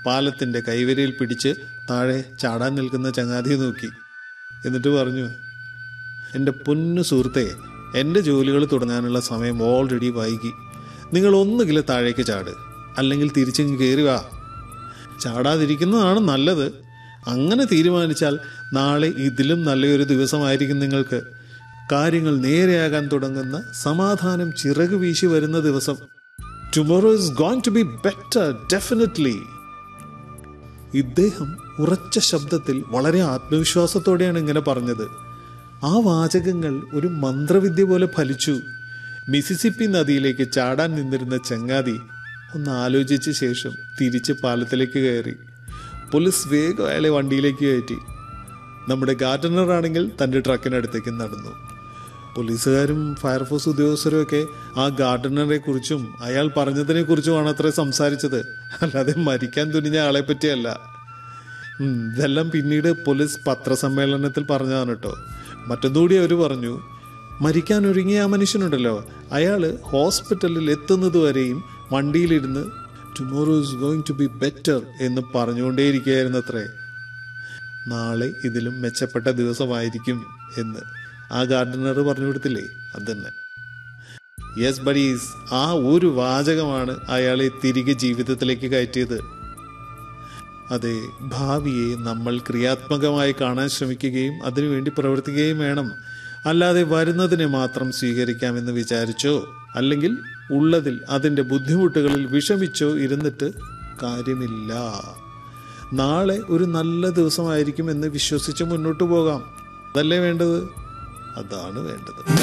പാലത്തിന്റെ കൈവരിയിൽ പിടിച്ച് താഴെ ചാടാൻ നിൽക്കുന്ന ചങ്ങാതിയെ നോക്കി എന്നിട്ട് പറഞ്ഞു എൻ്റെ പൊന്നു സുഹൃത്തെ എൻ്റെ ജോലികൾ തുടങ്ങാനുള്ള സമയം ഓൾറെഡി വൈകി നിങ്ങൾ ഒന്നുകിൽ താഴേക്ക് ചാട് അല്ലെങ്കിൽ തിരിച്ചിങ്ങ് കയറി വാ ചാടാതിരിക്കുന്നതാണ് നല്ലത് അങ്ങനെ തീരുമാനിച്ചാൽ നാളെ ഇതിലും നല്ലൊരു ദിവസമായിരിക്കും നിങ്ങൾക്ക് കാര്യങ്ങൾ നേരെയാകാൻ തുടങ്ങുന്ന സമാധാനം ചിറക് വീശി വരുന്ന ദിവസം tomorrow is going to be better definitely ഇദ്ദേഹം ഉറച്ച ശബ്ദത്തിൽ വളരെ ആത്മവിശ്വാസത്തോടെയാണ് ഇങ്ങനെ പറഞ്ഞത് ആ വാചകങ്ങൾ ഒരു മന്ത്രവിദ്യ പോലെ ഫലിച്ചു മിസിസിപ്പി നദിയിലേക്ക് ചാടാൻ നിന്നിരുന്ന ചങ്ങാതി ഒന്ന് ആലോചിച്ച ശേഷം തിരിച്ച് പാലത്തിലേക്ക് കയറി പോലീസ് വേഗം അയാളെ വണ്ടിയിലേക്ക് കയറ്റി നമ്മുടെ ഗാർഡനർ ആണെങ്കിൽ തൻ്റെ ട്രക്കിനടുത്തേക്ക് നടന്നു പോലീസുകാരും ഫയർഫോഴ്സ് ഉദ്യോഗസ്ഥരും ഒക്കെ ആ ഗാർഡനറെ കുറിച്ചും അയാൾ പറഞ്ഞതിനെ കുറിച്ചുമാണ് അത്ര സംസാരിച്ചത് അല്ലാതെ മരിക്കാൻ തുനിഞ്ഞ ആളെ പറ്റിയല്ല ഉം, ഇതെല്ലാം പിന്നീട് പോലീസ് പത്രസമ്മേളനത്തിൽ പറഞ്ഞതാണ് കേട്ടോ മറ്റൊന്നുകൂടി അവർ പറഞ്ഞു മരിക്കാൻ ഒരുങ്ങിയ ആ മനുഷ്യനുണ്ടല്ലോ അയാൾ ഹോസ്പിറ്റലിൽ എത്തുന്നത് വരെയും വണ്ടിയിലിരുന്ന് tomorrow is going to be better എന്ന് പറഞ്ഞുകൊണ്ടേയിരിക്കുകയായിരുന്നു അത്രേ നാളെ ഇതിലും മെച്ചപ്പെട്ട ദിവസമായിരിക്കും എന്ന് ആ ഗാർഡനർ പറഞ്ഞു കൊടുത്തില്ലേ അത് തന്നെ യെസ് ബഡീസ് ആ ഒരു വാചകമാണ് അയാളെ തിരികെ ജീവിതത്തിലേക്ക് കയറ്റിയത് അതെ ഭാവിയെ നമ്മൾ ക്രിയാത്മകമായി കാണാൻ ശ്രമിക്കുകയും അതിനുവേണ്ടി പ്രവർത്തിക്കുകയും വേണം അല്ലാതെ വരുന്നതിനെ മാത്രം സ്വീകരിക്കാമെന്ന് വിചാരിച്ചോ അല്ലെങ്കിൽ ഉള്ളതിൽ അതിൻ്റെ ബുദ്ധിമുട്ടുകളിൽ വിഷമിച്ചോ ഇരുന്നിട്ട് കാര്യമില്ല നാളെ ഒരു നല്ല ദിവസമായിരിക്കും എന്ന് വിശ്വസിച്ച് മുന്നോട്ട് പോകാം അതല്ലേ വേണ്ടത് അതാണ് വേണ്ടത്